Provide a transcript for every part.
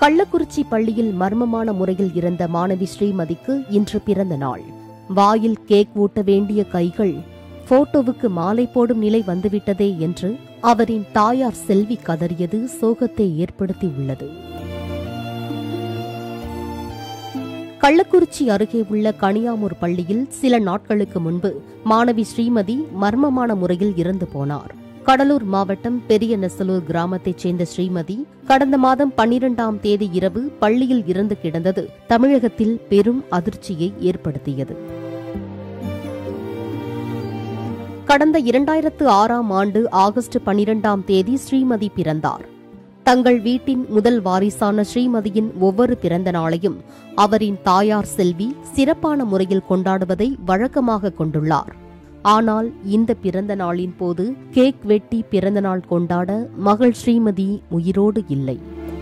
கள்ளக்குறிச்சி பள்ளியில் மர்மமான முறையில் இறந்த மாணவி ஸ்ரீமதிக்கு இன்று பிறந்த நாள் வாயில் கேக் ஊட்ட வேண்டிய கைகள் போட்டோவுக்கு மாலை போடும் நிலை வந்துவிட்டதே என்று அவரின் தாயார் செல்வி கதறியது சோகத்தை ஏற்படுத்தியுள்ளது கள்ளக்குறிச்சி அருகே உள்ள கனியாமூர் பள்ளியில் சில நாட்களுக்கு முன்பு மாணவி ஸ்ரீமதி மர்மமான முறையில் இறந்து போனார் கடலூர் மாவட்டம் பெரிய நெசலூர் கிராமத்தைச் சேர்ந்த ஸ்ரீமதி கடந்த மாதம் பன்னிரண்டாம் தேதி இரவு பள்ளியில் இறந்து கிடந்தது தமிழகத்தில் பெரும் அதிர்ச்சியை ஏற்படுத்தியது கடந்த இரண்டாயிரத்து ஆறாம் ஆண்டு ஆகஸ்ட் பன்னிரண்டாம் தேதி ஸ்ரீமதி பிறந்தார் தங்கள் வீட்டின் முதல் வாரிசான ஸ்ரீமதியின் ஒவ்வொரு பிறந்த நாளையும் அவரின் தாயார் செல்வி சிறப்பான முறையில் கொண்டாடுவதை வழக்கமாக கொண்டுள்ளார் ஆனால் இந்த பிறந்த நாளின் போது கேக் வெட்டி பிறந்த நாள் கொண்டாட மகள் ஸ்ரீமதி உயிரோடு இல்லை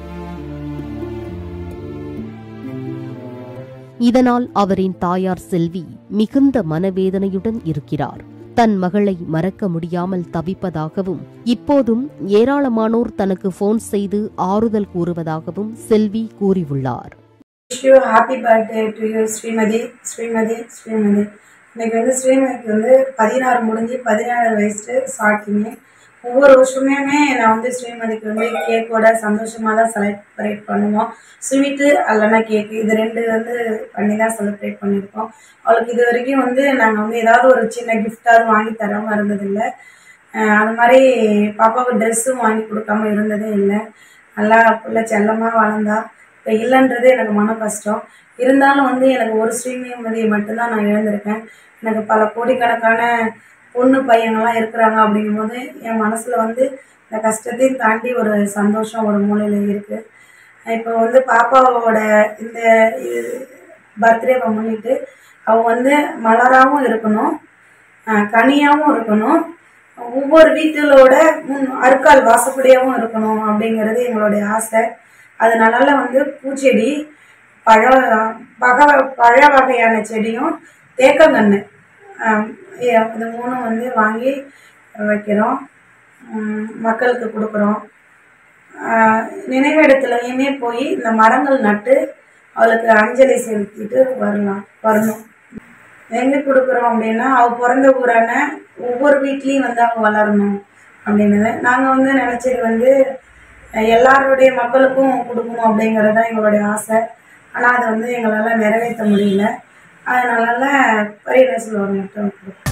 இதனால் அவரின் தாயார் செல்வி மிகுந்த மனவேதனையுடன் இருக்கிறார் தன் மகளை மறக்க முடியாமல் தவிப்பதாகவும் இப்போதும் ஏராளமானோர் தனக்கு போன் செய்து ஆறுதல் கூறுவதாகவும் செல்வி கூறியுள்ளார் wish you happy birthday to you Srimathi Srimathi Srimathi இன்னைக்கு வந்து ஸ்ரீமதிக்கு வந்து பதினாறு முடிஞ்சு பதினேழு வயசு சாட்டிங்க ஒவ்வொரு வருஷமுமே நான் வந்து ஸ்ரீமதிக்கு வந்து கேக்கோட சந்தோஷமாக தான் செலிப்ரேட் பண்ணுவோம் ஸ்வீட்டு அல்லனா கேக்கு இது ரெண்டு வந்து பண்ணி தான் செலிப்ரேட் பண்ணியிருக்கோம் அவளுக்கு இது வரைக்கும் வந்து நாங்கள் வந்து ஏதாவது ஒரு சின்ன கிஃப்டாவது வாங்கி தராமல் இருந்ததில்லை அஹ் அது மாதிரி பாப்பாவுக்கு ட்ரெஸ்ஸும் வாங்கி கொடுக்காம இருந்ததே இல்லை நல்லா பிள்ளை செல்லமாக வளர்ந்தா இப்போ இல்லைன்றது எனக்கு மன கஷ்டம் இருந்தாலும் வந்து எனக்கு ஒரு ஸ்ரீமதியை மட்டும்தான் நான் இழந்திருக்கேன் எனக்கு பல கோடிக்கணக்கான பொண்ணு பையங்கள்லாம் இருக்கிறாங்க அப்படிங்கும்போது என் மனசில் வந்து இந்த கஷ்டத்தையும் தாண்டி ஒரு சந்தோஷம் ஒரு மூலையில் இருக்குது இப்போ வந்து பாப்பாவோட இந்த பர்த்டேவை முன்னிட்டு அவள் வந்து மலராகவும் இருக்கணும் அஹ் கனியாகவும் இருக்கணும் ஒவ்வொரு வீட்டிலோட முன் அருக்கால் வாசப்படியாகவும் இருக்கணும் அப்படிங்கிறது எங்களுடைய ஆசை அதனால வந்து பூச்செடி பழ பக பழ வகையான செடியும் தேக்கங்கன்று ஆம், இ- இது மூணும் வந்து வாங்கி வைக்கிறோம் உம், மக்களுக்கு கொடுக்குறோம் ஆஹ், நினைவிடத்துலையுமே போய் இந்த மரங்கள் நட்டு அவளுக்கு அஞ்சலி செலுத்திட்டு வரலாம் வரணும் எங்கே கொடுக்குறோம் அப்படின்னா அவள் பிறந்த ஊரான ஒவ்வொரு வீட்லேயும் வந்து அவள் வளரணும் அப்படின்னு நாங்கள் வந்து நினச்சது வந்து அஹ், எல்லாருடைய மக்களுக்கும் கொடுக்கணும் அப்படிங்கிறது தான் எங்களுடைய ஆசை ஆனால் அதை வந்து எங்களால் நிறைவேற்ற முடியல அதனால பரியனை சொல்லுவாங்க மட்டும் கொடுப்போம்